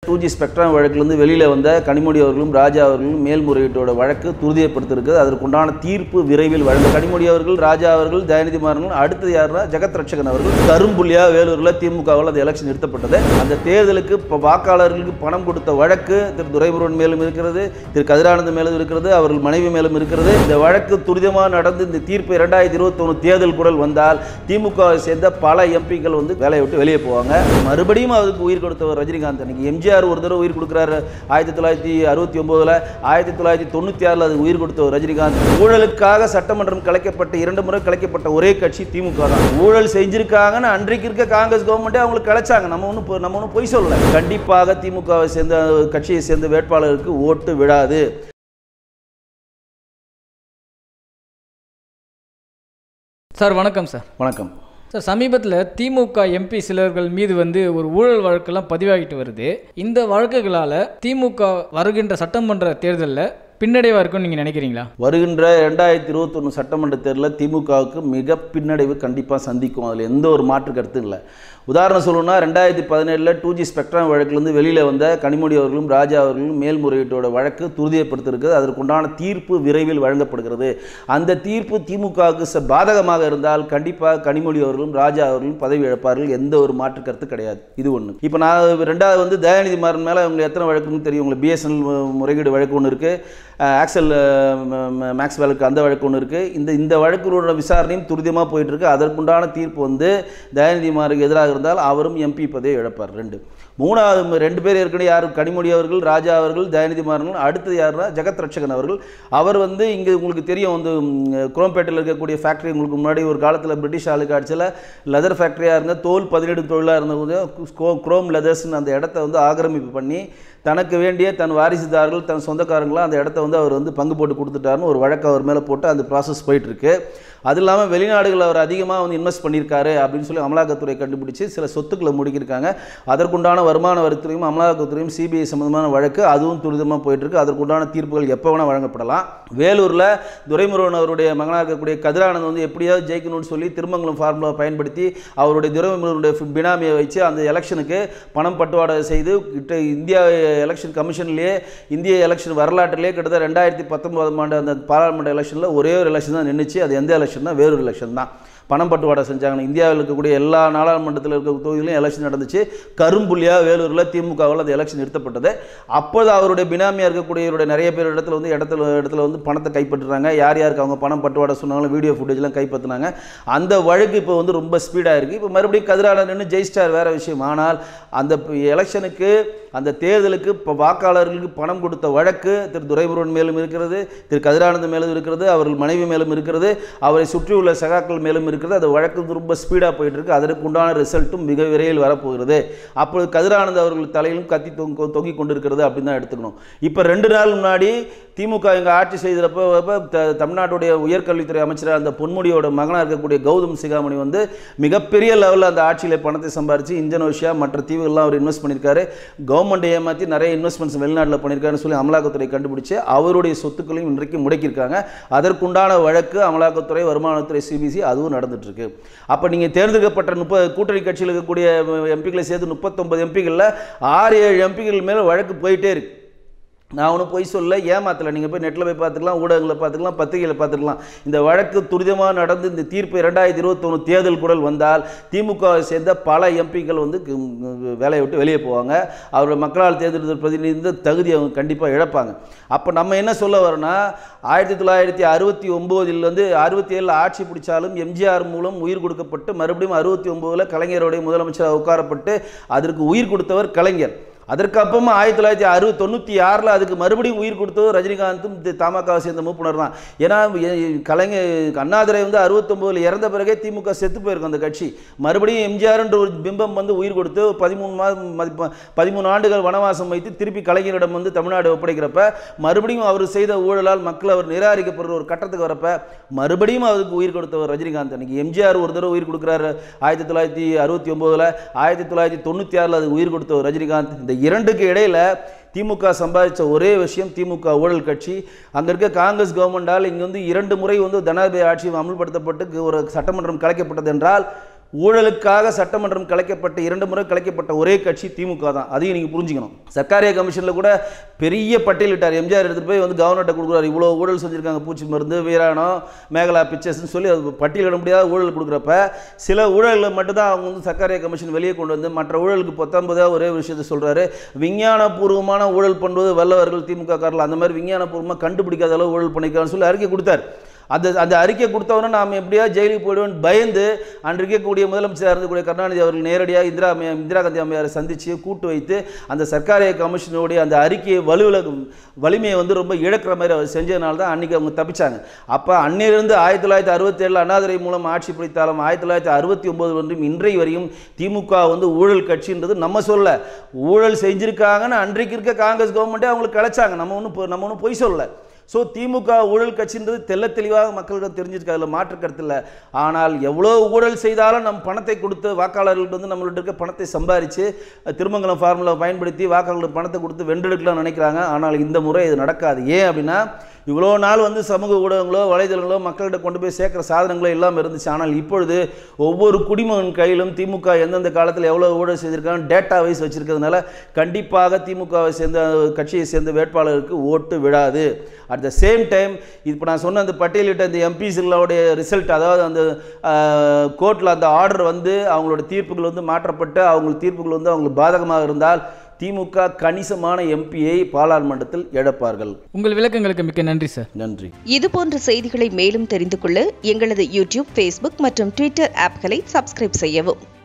two G spectrum வழக்கிலிருந்து வெளியில் வந்த கனிமொழி அவர்களும் ராஜா அவர்களும் மேல்முறையீட்டோட வழக்கு துரிதப்படுத்திருக்கு அதற்குண்டான தீர்ப்பு விரைவில் வழங்க கனிமொழி அவர்கள் ராஜா அவர்கள் தயநிதி மாறன் அடுத்தது யாருன்னா ஜெகத் ரட்சகன் அவர்கள் கரும்புள்ளியா வேலூரில் திமுகவில் அந்த எலெக்ஷன் நிறுத்தப்பட்டது அந்த தேர்தலுக்கு இப்போ வாக்காளர்களுக்கு பணம் கொடுத்த வழக்கு திரு துரைமுருகன் மேலும் இருக்கிறது திரு கதிரானந்த் மேலும் இருக்கிறது அவர்கள் மனைவி மேலும் இருக்கிறது இந்த வழக்கு துரிதமாக நடந்து இந்த தீர்ப்பு இரண்டாயிரத்தி இருபத்தொன்று தேர்தல் குரல் வந்தால் திமுகவை சேர்ந்த பல எம்பிக்கள் வந்து வேலையை விட்டு வெளியே போவாங்க மறுபடியும் அதுக்கு உயிர் கொடுத்தவர் ரஜினிகாந்த் அன்னைக்கு எம்ஜிஆர் ஒரு தடவை உயிர் கொடுக்குறாரு ஆயிரத்தி தொள்ளாயிரத்தி அறுபத்தி ஒம்போதில் ஆயிரத்தி தொள்ளாயிரத்தி தொண்ணூற்றி ஆறில் அது உயிர் கொடுத்தவர் ரஜினிகாந்த் ஊழலுக்காக சட்டமன்றம் கலைக்கப்பட்ட இரண்டு முறை கலைக்கப்பட்ட ஒரே கட்சி திமுக தான் ஊழல் செஞ்சிருக்காங்கன்னு அன்றைக்கு இருக்க காங்கிரஸ் கவர்மெண்ட்டே அவங்களுக்கு கலைச்சாங்க நம்ம ஒன்றும் நம்ம ஒன்றும் பொய் சொல்லலை கண்டிப்பாக திமுகவை சேர்ந்த கட்சியை சேர்ந்த வேட்பாளருக்கு ஓட்டு விடாது சார் வணக்கம் சார் வணக்கம் சார் சமீபத்தில் திமுக எம்பி சிலர்கள் மீது வந்து ஒரு ஊழல் வழக்கெல்லாம் பதிவாகிட்டு வருது இந்த வழக்குகளால் திமுக வருகின்ற சட்டமன்ற தேர்தலில் பின்னடைவாக இருக்கும்னு நீங்கள் நினைக்கிறீங்களா வருகின்ற ரெண்டாயிரத்தி இருபத்தொன்று சட்டமன்ற தேர்தலில் திமுகவுக்கு மிக பின்னடைவு கண்டிப்பாக சந்திக்கும் அதில் எந்த ஒரு மாற்று கருத்தும் இல்லை உதாரணம் சொல்லணும்னா ரெண்டாயிரத்தி பதினேழில் டூ ஜி ஸ்பெக்ட்ரம் வழக்கிலிருந்து வெளியில் வந்த கனிமொழி அவர்களும் ராஜா அவர்களும் மேல்முறையீட்டோட வழக்கு துரிதப்படுத்திருக்கு அதற்குண்டான தீர்ப்பு விரைவில் வழங்கப்படுகிறது அந்த தீர்ப்பு திமுகவுக்கு ச- பாதகமாக இருந்தால் கண்டிப்பாக கனிமொழி அவர்களும் ராஜா அவர்களும் பதவி இழப்பார்கள் எந்த ஒரு மாற்று கருத்து கிடையாது இது ஒன்று இப்போ நான் ரெண்டாவது வந்து தயாநிதி மாறன் மேலே உங்களுக்கு எத்தனை வழக்குன்னு தெரியும் உங்களுக்கு பிஎஸ்என்எல் முறைகேடு வழக்கு ஒன்று இருக்குது ஆக்சல் மேக்ஸ்வெலுக்கு அந்த வழக்கு ஒன்று இருக்குது இந்த இந்த வழக்குகளோட விசாரணையும் துரிதமாக போயிட்டு இருக்கு அதற்குண்டான தீர்ப்பு வந்து தயாநிதி மாறனுக்கு எதிராக இருந்தால் அவரும் எம்பி பதவியை இழப்பார் ரெண்டு மூணாவது ம- ரெண்டு பேர் ஏற்கனவே யார் கனிமொழி அவர்கள் ராஜா அவர்கள் தயாநிதி மாறன் அடுத்தது யாருன்னா ஜெகத் ரட்சகன் அவர்கள் அவர் வந்து இங்கே உங்களுக்கு தெரியும் வந்து ம், குரோம்பேட்டையில் இருக்கக்கூடிய ஃபேக்ட்ரி உங்களுக்கு முன்னாடி ஒரு காலத்தில் பிரிட்டிஷ் ஆளுக்கு ஆட்சியில் லெதர் ஃபேக்ட்ரியாக இருந்த தோல் பதினெட்டு தொழிலாக இருந்தவங்க குரோ- குரோம் லெதர்ஸ்னு அந்த இடத்த வந்து ஆக்கிரமிப்பு பண்ணி தனக்கு வேண்டிய தன் வாரிசுதாரர்கள் தன் சொந்தக்காரங்களாம் அந்த இடத்த வந்து அவர் வந்து பங்கு போட்டு கொடுத்துட்டாருன்னு ஒரு வழக்கு அவர் மேலே போட்டு அந்த ப்ராசஸ் போயிட்டுருக்கு அது இல்லாமல் வெளிநாடுகள் அவர் அதிகமாக வந்து இன்வெஸ்ட் பண்ணியிருக்காரு அப்படின்னு சொல்லி அமலாக்கத்துறை கண்டுபிடிச்சு சில சொத்துக்களை முடுக்கியிருக்காங்க அதற்குண்டான வருமான வரித்துறையும் அமலாக்கத்துறையும் சிபிஐ சம்மந்தமான வழக்கு அதுவும் துரிதமாக போயிட்டுருக்கு அதற்குண்டான தீர்ப்புகள் எப்போ வேணால் வழங்கப்படலாம் வேலூரில் துரைமுருகன் அவருடைய மகனாக இருக்கக்கூடிய கதிரானந்த் வந்து எப்படியாவது ஜெயிக்கணும்னு சொல்லி திருமங்கலம் ஃபார்முலா பயன்படுத்தி அவருடைய துரைமுருகனுடைய பினாமியை வச்சு அந்த எலெக்ஷனுக்கு பணம் பட்டுவாடை செய்து கிட்ட இந்தியா எலெக்ஷன் கமிஷன்லேயே இந்திய எலெக்ஷன் வரலாற்றிலே கிட்டத்தட்ட ரெண்டாயிரத்தி பத்தொன்பதாம் ஆண்டு அந்த பாராளுமன்ற எலெக்ஷனில் ஒரே ஒரு எலெக்ஷன் தான் நின்றுச்சு அது எந்த எலெக்ஷன் தான் வேறொரு எலெக்ஷன் தான் பணம் பட்டுவாடை செஞ்சாங்க இந்தியாவில் இருக்கக்கூடிய எல்லா நாடாளுமன்றத்தில் இருக்க தொகுதியிலும் எலெக்ஷன் நடந்துச்சு கரும்புள்ளியாக வேலூரில் திமுகவில் அந்த எலெக்ஷன் நிறுத்தப்பட்டது அப்போது அவருடைய பினாமியாக இருக்கக்கூடியவருடைய நிறைய பேர் இடத்துல வந்து இடத்துல இடத்துல வந்து பணத்தை கைப்பற்றுறாங்க யார் யாருக்கு அவங்க பணம் பட்டுவாடை சொன்னாங்களோ வீடியோ ஃபுட்டேஜ்லாம் கைப்பற்றினாங்க அந்த வழக்கு இப்போ வந்து ரொம்ப ஸ்பீடாக இருக்குது இப்போ மறுபடியும் கதிராட நின்று ஜெயிஸ்டார் வேற விஷயம் ஆனால் அந்த எலெக்ஷனுக்கு அந்த தேர்தலுக்கு இப்போ வாக்காளர்களுக்கு பணம் கொடுத்த வழக்கு திரு துரைமுருகன் மேலும் இருக்கிறது திரு கதிரானந்த் மேலும் இருக்கிறது அவர்கள் மனைவி மேலும் இருக்கிறது அவரை சுற்றியுள்ள சகாக்கள் மேலும் இருக்கிறது அந்த வழக்கு வந்து ரொம்ப ஸ்பீடாக போயிட்டு இருக்கு அதற்கு உண்டான ரிசல்ட்டும் மிக விரைவில் வரப்போகிறது அப்பொழுது கதிரானந்த் அவர்கள் தலையிலும் கத்தி தொங்க தொங்கிக் கொண்டிருக்கிறது அப்படின்னு தான் எடுத்துக்கணும் இப்போ ரெண்டு நாள் முன்னாடி திமுக இங்கே ஆட்சி செய்தப்போ அப்ப த- தமிழ்நாட்டுடைய உயர்கல்வித்துறை அமைச்சராக அந்த பொன்முடியோட மகனாக இருக்கக்கூடிய கௌதம் சிகாமணி வந்து மிகப்பெரிய லெவலில் அந்த ஆட்சியில் பணத்தை சம்பாரித்து இந்தோனேஷியா மற்ற தீவுகள்லாம் அவர் இன்வெஸ்ட் பண்ணியிருக்காரு கவர்மெண்ட் ஏமாற்றி நிறைய இன்வெஸ்ட்மெண்ட்ஸ் வெளிநாட்டில் பண்ணியிருக்காருன்னு சொல்லி அமலாக்கத்துறை கண்டுபிடிச்சு அவருடைய சொத்துக்களையும் இன்றைக்கு முடக்கியிருக்காங்க அதற்குண்டான வழக்கு அமலாக்கத்துறை வருமானத்துறை சிபிசி அதுவும் நடந்துட்டு இருக்கு அப்போ நீங்கள் தேர்ந்தெடுக்கப்பட்ட முப்பது கூட்டணி கட்சியில் இருக்கக்கூடிய எம்பிக்களை சேர்த்து முப்பத்தொன்பது எம்பிகளில் ஆறு ஏழு எம்பிகள் மேலே வழக்கு போயிட்டே இருக்கு நான் ஒன்றும் பொய் சொல்ல ஏமாத்தலை நீங்கள் போய் நெட்டில் போய் பார்த்துக்கலாம் ஊடகங்களை பார்த்துக்கலாம் பத்திரிகையில் பார்த்துக்கலாம் இந்த வழக்கு துரிதமாக நடந்து இந்த தீர்ப்பு இரண்டாயிரத்தி இருபத்தொன்று தேர்தல் குரல் வந்தால் திமுகவை சேர்ந்த பல எம்பிக்கள் வந்து கு- கு- வேலையை விட்டு வெளியே போவாங்க அவரோட மக்களால் தேர்ந்தெடுத்த பிரதிநிதி தகுதி அவங்க கண்டிப்பாக இழப்பாங்க அப்போ நம்ம என்ன சொல்ல வரோன்னா ஆயிரத்தி தொள்ளாயிரத்தி அறுபத்தி ஒம்போதில் வந்து அறுபத்தி ஏழில் ஆட்சி பிடிச்சாலும் எம்ஜிஆர் மூலம் உயிர் கொடுக்கப்பட்டு மறுபடியும் அறுபத்தி ஒம்போதில் கலைஞருடைய முதலமைச்சராக உட்காரப்பட்டு அதற்கு உயிர் கொடுத்தவர் கலைஞர் அதற்கு அப்புறமா ஆயிரத்தி தொள்ளாயிரத்தி அறுபது தொண்ணூற்றி ஆறில் அதுக்கு மறுபடியும் உயிர் கொடுத்தது ரஜினிகாந்தும் தி- தமாகவை சேர்ந்த மூப்பினர் தான் ஏன்னா எ- கலைஞர் அண்ணாதுரை வந்து அறுபத்தொம்போதில் இறந்த பிறகே திமுக செத்து போயிருக்கும் அந்த கட்சி மறுபடியும் எம்ஜிஆர்ன்ற ஒரு பிம்பம் வந்து உயிர் கொடுத்து ஒரு பதிமூணு மாதம் மதிப்ப- பதிமூணு ஆண்டுகள் வனவாசம் வைத்து திருப்பி கலைஞரிடம் வந்து தமிழ்நாடு ஒப்படைக்கிறப்ப மறுபடியும் அவர் செய்த ஊழலால் மக்கள் அவர் நிராகரிக்கப்படுற ஒரு கட்டத்துக்கு வரப்ப மறுபடியும் அவருக்கு உயிர் கொடுத்தவர் ரஜினிகாந்த் அன்னைக்கு எம்ஜிஆர் ஒரு தடவை உயிர் கொடுக்குறாரு ஆயிரத்தி தொள்ளாயிரத்தி அறுபத்தி ஒம்போதில் ஆயிரத்தி தொள்ளாயிரத்தி தொண்ணூற்றி ஆறில் அது உயிர் கொடுத்தவர் ரஜினிகாந்த் இந்த இரண்டுக்கு இடையில திமுக சம்பாதிச்ச ஒரே விஷயம் திமுக ஊழல் கட்சி அங்கே இருக்க காங்கிரஸ் கவர்மெண்டால் இங்கே வந்து இரண்டு முறை வந்து ஜனாதிபதி ஆட்சி அமல்படுத்தப்பட்டு ஒரு சட்டமன்றம் கலைக்கப்பட்டது என்றால் ஊழலுக்காக சட்டமன்றம் கலைக்கப்பட்ட இரண்டு முறை கலைக்கப்பட்ட ஒரே கட்சி திமுக தான் அதையும் நீங்கள் புரிஞ்சுக்கணும் சர்க்காரிய கமிஷனில் கூட பெரிய பட்டியலிட்டார் எம்ஜிஆர் எடுத்துகிட்டு போய் வந்து கவர்னர்கிட்ட கொடுக்குறாரு இவ்வளோ ஊழல் செஞ்சுருக்காங்க பூச்சி மருந்து வீராணம் மேகலா பிக்சர்ஸ்னு சொல்லி அது பட்டியலிட முடியாத ஊழல் கொடுக்குறப்ப சில ஊழல்களை மட்டும்தான் அவங்க வந்து சர்க்காரிய கமிஷன் வெளியே கொண்டு வந்து மற்ற ஊழலுக்கு பத்தொன்பதாக ஒரே விஷயத்தை சொல்கிறாரு விஞ்ஞானபூர்வமான ஊழல் பண்ணுவது வல்லவர்கள் திமுக காரில் அந்த மாதிரி விஞ்ஞானபூர்வமாக கண்டுபிடிக்காத அளவு ஊழல் பண்ணிக்கான்னு சொல்லி அறிக்கை கொடுத்தார் அந்த அந்த அறிக்கை கொடுத்தவொடனே நாம் எப்படியா ஜெயிலுக்கு போயிடுவோம்னு பயந்து அன்று இருக்கக்கூடிய முதலமைச்சராக இருந்தக்கூடிய கருணாநிதி அவர்கள் நேரடியாக இந்திரா அம்மையா இந்திரா காந்தி அம்மையாரை சந்தித்து கூட்டு வைத்து அந்த சர்க்காரிய கமிஷனுடைய அந்த அறிக்கையை வலுவில் வலிமையை வந்து ரொம்ப இழக்கிற மாதிரி அவர் செஞ்சதுனால தான் அன்றைக்கி அவங்க தப்பிச்சாங்க அப்போ அன்னையிலிருந்து ஆயிரத்தி தொள்ளாயிரத்தி அறுபத்தேழில் அண்ணாதுரை மூலம் ஆட்சி பிடித்தாலும் ஆயிரத்தி தொள்ளாயிரத்தி அறுபத்தி ஒம்பது வரையும் இன்றைய வரையும் திமுக வந்து ஊழல் கட்சின்றது நம்ம சொல்ல ஊழல் செஞ்சுருக்காங்கன்னு அன்றைக்கு இருக்க காங்கிரஸ் கவர்மெண்ட்டே அவங்களுக்கு கிடைச்சாங்க நம்ம ஒன்றும் நம்ம ஒன்றும் பொய் சொல்லலை ஸோ திமுக ஊழல் கட்சின்றது தெள்ள தெளிவாக மக்களிடம் தெரிஞ்சிருக்கு அதில் மாற்று கருத்து இல்லை ஆனால் எவ்வளோ ஊழல் செய்தாலும் நம் பணத்தை கொடுத்து வாக்காளர்களுக்கு வந்து நம்மள்ட்ட இருக்க பணத்தை சம்பாரித்து திருமங்கலம் ஃபார்முலா பயன்படுத்தி வாக்காளர்களுக்கு பணத்தை கொடுத்து வென்றெடுக்கலாம் நினைக்கிறாங்க ஆனால் இந்த முறை இது நடக்காது ஏன் அப்படின்னா இவ்வளோ நாள் வந்து சமூக ஊடகங்களோ வலைதளங்களோ மக்கள்கிட்ட கொண்டு போய் சேர்க்குற சாதனங்களோ இல்லாமல் இருந்துச்சு ஆனால் இப்பொழுது ஒவ்வொரு குடிமகன் கையிலும் திமுக எந்தெந்த காலத்தில் எவ்வளோ ஊழல் செய்திருக்காங்க டேட்டா வைஸ் வச்சிருக்கிறதுனால கண்டிப்பாக திமுகவை சேர்ந்த கட்சியை சேர்ந்த வேட்பாளருக்கு ஓட்டு விடாது அட் த சேம் டைம் இப்போ நான் சொன்ன அந்த பட்டியலிட்ட இந்த எம்பிஸுகளுடைய ரிசல்ட் அதாவது அந்த கோர்ட்டில் அந்த ஆர்டர் வந்து அவங்களோட தீர்ப்புகள் வந்து மாற்றப்பட்டு அவங்க தீர்ப்புகள் வந்து அவங்களுக்கு பாதகமாக இருந்தால் திமுக கணிசமான எம்பியை பாராளுமன்றத்தில் இழப்பார்கள் உங்கள் விளக்கங்களுக்கு மிக்க நன்றி சார் நன்றி இது போன்ற செய்திகளை மேலும் தெரிந்து கொள்ள எங்களது யூடியூப் ஃபேஸ்புக் மற்றும் ட்விட்டர் ஆப்களை சப்ஸ்கிரைப் செய்யவும்